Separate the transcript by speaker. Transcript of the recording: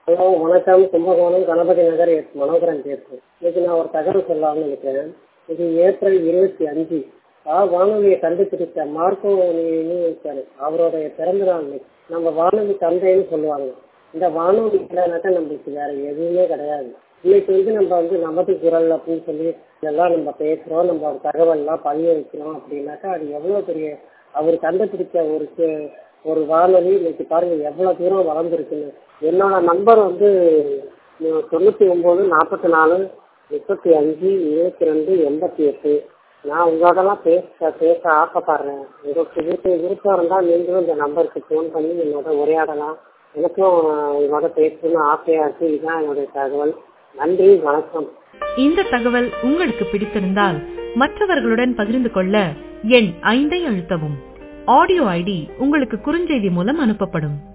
Speaker 1: Hello வணக்கம் Kumbakonam Ganapathi Nagar S Manoharan பேசுறேன் இன்னைக்கு நான் ஒரு தகவல் சொல்லலாம்னு நினைக்கிறேன் இது ஏப்ரல் இருபத்தி அஞ்சு ஆ வானொலியை கண்டுபிடித்த மார்க்கோ இருக்காரு அவருடைய பிறந்த நாள் இன்னைக்கு. நம்ம வானொலி தந்தைன்னு சொல்லுவாங்க இந்த வானொலி இல்லைனாக்கா நம்மளுக்கு வேற எதுவுமே கிடையாது இன்னைக்கு வந்து நம்ம வந்து நமது குரல் அப்படின்னு சொல்லி இதெல்லாம் நம்ம பேசுறோம் நம்ம ஒரு தகவல்லாம் பதிய வைக்கிறோம் அப்படின்னாக்கா அது எவ்வளவு பெரிய அவர் கண்டுபிடிச்ச ஒரு சி- ஒரு வானொலி இன்னைக்கு பாருங்க எவ்வளவு தூரம் வளர்ந்துருக்குன்னு என்னோட நம்பர் வந்து உம், தொண்ணூத்தி ஒன்பது நாற்பத்தி நாலு முப்பத்தி அஞ்சு இருபத்தி ரெண்டு எண்பத்தி எட்டு நான் உங்களோடலாம் பேச பேச ஆசைப்படுறேன் உங்களுக்கு விருப்ப விருப்பம் இருந்தால் நீங்களும் இந்த நம்பருக்கு ஃபோன் பண்ணி என்னோட உரையாடலாம் எனக்கும் உங்களோட பேசணும்னு ஆசையா இருக்கு இதுதான் என்னுடைய தகவல் நன்றி வணக்கம்
Speaker 2: இந்த தகவல் உங்களுக்கு பிடித்திருந்தால் மற்றவர்களுடன் பகிர்ந்து கொள்ள எண் ஐந்தை அழுத்தவும் ஆடியோ ஐடி உங்களுக்கு குறுஞ்செய்தி மூலம் அனுப்பப்படும்